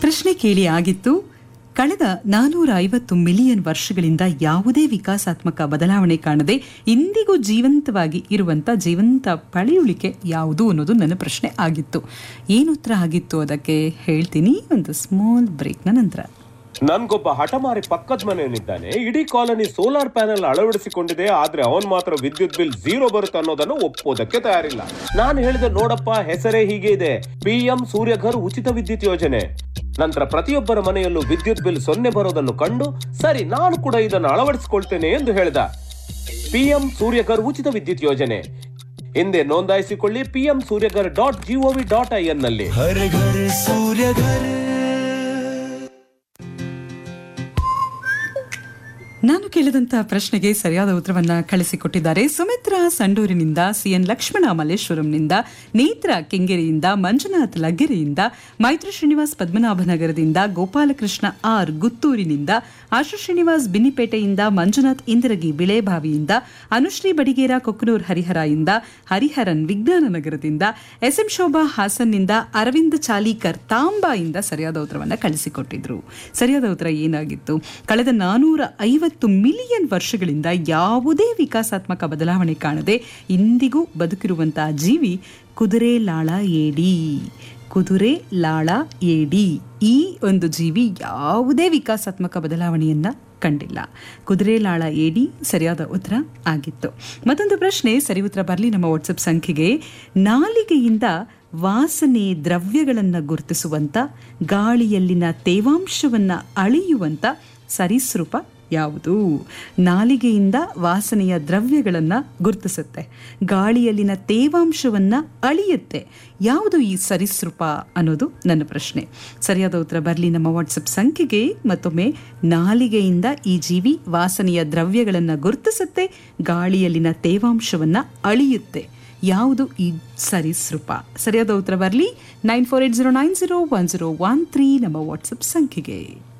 ಪ್ರಶ್ನೆ ಕೇಳಿ ಆಗಿತ್ತು ಕಳೆದ ನಾನೂರ ಐವತ್ತು ಮಿಲಿಯನ್ ವರ್ಷಗಳಿಂದ ಯಾವುದೇ ವಿಕಾಸಾತ್ಮಕ ಬದಲಾವಣೆ ಕಾಣದೆ ಇಂದಿಗೂ ಜೀವಂತವಾಗಿ ಇರುವಂತ ಜೀವಂತ ಪಳೆಯುಳಿಕೆ ಯಾವುದು ಅನ್ನೋದು ನನ್ನ ಪ್ರಶ್ನೆ ಆಗಿತ್ತು ಏನು ಉತ್ತರ ಆಗಿತ್ತು ಅದಕ್ಕೆ ಹೇಳ್ತೀನಿ ಒಂದು ಸ್ಮಾಲ್ ಬ್ರೇಕ್ನ ನಂತರ ನನ್ಗೊಬ್ಬ ಹಠಮಾರಿ ಪಕ್ಕದ ಮನೆಯವನಿದ್ದಾನೆ ಇಡೀ ಕಾಲನಿ ಸೋಲಾರ್ ಪ್ಯಾನೆಲ್ ಅಳವಡಿಸಿಕೊಂಡಿದೆ ಆದ್ರೆ ಅವನ್ ಮಾತ್ರ ವಿದ್ಯುತ್ ಬಿಲ್ ಝೀರೋ ಬರುತ್ತೆ ಅನ್ನೋದನ್ನು ಒಪ್ಪೋದಕ್ಕೆ ತಯಾರಿಲ್ಲ ನಾನು ಹೇಳಿದೆ ನೋಡಪ್ಪ ಹೆಸರೇ ಹೀಗೆ ಇದೆ ಪಿಎಂ ಸೂರ್ಯಘರ್ ಉಚಿತ ವಿದ್ಯುತ್ ಯೋಜನೆ ನಂತರ ಪ್ರತಿಯೊಬ್ಬರ ಮನೆಯಲ್ಲೂ ವಿದ್ಯುತ್ ಬಿಲ್ ಸೊನ್ನೆ ಬರೋದನ್ನು ಕಂಡು ಸರಿ ನಾನು ಕೂಡ ಇದನ್ನು ಅಳವಡಿಸಿಕೊಳ್ತೇನೆ ಎಂದು ಹೇಳಿದ ಪಿಎಂ ಸೂರ್ಯಘರ್ ಉಚಿತ ವಿದ್ಯುತ್ ಯೋಜನೆ ಹಿಂದೆ ನೋಂದಾಯಿಸಿಕೊಳ್ಳಿ PM Suryaghar dot GOV dot I N ನಲ್ಲಿ हर घर सूर्य घर ನಾನು ಕೇಳಿದಂತ ಪ್ರಶ್ನೆಗೆ ಸರಿಯಾದ ಉತ್ತರವನ್ನ ಕಳಿಸಿಕೊಟ್ಟಿದ್ದಾರೆ ಸುಮಿತ್ರಾ ಸಂಡೂರಿನಿಂದ ಸಿಎನ್ ಲಕ್ಷ್ಮಣ ಮಲ್ಲೇಶ್ವರಂನಿಂದ ನೇತ್ರ ಕೆಂಗೇರಿಯಿಂದ ಮಂಜುನಾಥ್ ಲಗ್ಗೆರೆಯಿಂದ ಮೈತ್ರಿ ಶ್ರೀನಿವಾಸ್ ಪದ್ಮನಾಭನಗರದಿಂದ ಗೋಪಾಲಕೃಷ್ಣ ಆರ್ ಗುತ್ತೂರಿನಿಂದ ಆಶು ಶ್ರೀನಿವಾಸ್ ಬಿನ್ನಿಪೇಟೆಯಿಂದ ಮಂಜುನಾಥ್ ಇಂದಿರಗಿ ಬಿಳೆಬಾವಿಯಿಂದ ಅನುಶ್ರೀ ಬಡಿಗೇರ ಕೊಕ್ಕನೂರ್ ಹರಿಹರ ಹರಿಹರನ್ ವಿಜ್ಞಾನ ನಗರದಿಂದ ಎಸ್ಎಂ ಶೋಭಾ ಹಾಸನ್ನಿಂದ ಅರವಿಂದ್ ಚಾಲೀಕರ್ ತಾಂಬಾಯಿಂದ ಸರಿಯಾದ ಉತ್ತರವನ್ನ ಕಳಿಸಿಕೊಟ್ಟಿದ್ರು ಸರಿಯಾದ ಉತ್ತರ ಏನಾಗಿತ್ತು ಕಳೆದ ನಾನೂರ ಐವತ್ತು ಮಿಲಿಯನ್ ವರ್ಷಗಳಿಂದ ಯಾವುದೇ ವಿಕಾಸಾತ್ಮಕ ಬದಲಾವಣೆ ಕಾಣದೆ ಇಂದಿಗೂ ಬದುಕಿರುವಂತಹ ಜೀವಿ ಕುದುರೆ ಲಾಳ ಏಡಿ ಕುದುರೆ ಲಾಳ ಏಡಿ ಈ ಒಂದು ಜೀವಿ ಯಾವುದೇ ವಿಕಾಸಾತ್ಮಕ ಬದಲಾವಣೆಯನ್ನ ಕಂಡಿಲ್ಲ ಕುದುರೆ ಲಾಳ ಏಡಿ ಸರಿಯಾದ ಉತ್ತರ ಆಗಿತ್ತು ಮತ್ತೊಂದು ಪ್ರಶ್ನೆ ಸರಿ ಉತ್ತರ ಬರಲಿ ನಮ್ಮ ವಾಟ್ಸಪ್ ಸಂಖ್ಯೆಗೆ ನಾಲಿಗೆಯಿಂದ ವಾಸನೆ ದ್ರವ್ಯಗಳನ್ನು ಗುರುತಿಸುವಂತ ಗಾಳಿಯಲ್ಲಿನ ತೇವಾಂಶವನ್ನ ಅಳಿಯುವಂತ ಸರೀಸೃಪ ಯಾವುದು ನಾಲಿಗೆಯಿಂದ ವಾಸನೆಯ ದ್ರವ್ಯಗಳನ್ನು ಗುರುತಿಸುತ್ತೆ ಗಾಳಿಯಲ್ಲಿನ ತೇವಾಂಶವನ್ನ ಅಳಿಯುತ್ತೆ ಯಾವುದು ಈ ಸರೀಸೃಪ ಅನ್ನೋದು ನನ್ನ ಪ್ರಶ್ನೆ ಸರಿಯಾದ ಉತ್ತರ ಬರಲಿ ನಮ್ಮ ವಾಟ್ಸಪ್ ಸಂಖ್ಯೆಗೆ ಮತ್ತೊಮ್ಮೆ ನಾಲಿಗೆಯಿಂದ ಈ ಜೀವಿ ವಾಸನೆಯ ದ್ರವ್ಯಗಳನ್ನು ಗುರುತಿಸುತ್ತೆ ಗಾಳಿಯಲ್ಲಿನ ತೇವಾಂಶವನ್ನ ಅಳಿಯುತ್ತೆ ಯಾವುದು ಈ ಸರೀಸೃಪ ಸರಿಯಾದ ಉತ್ತರ ಬರಲಿ nine four eight zero nine zero one zero one three ನಮ್ಮ ವಾಟ್ಸಪ್ ಸಂಖ್ಯೆಗೆ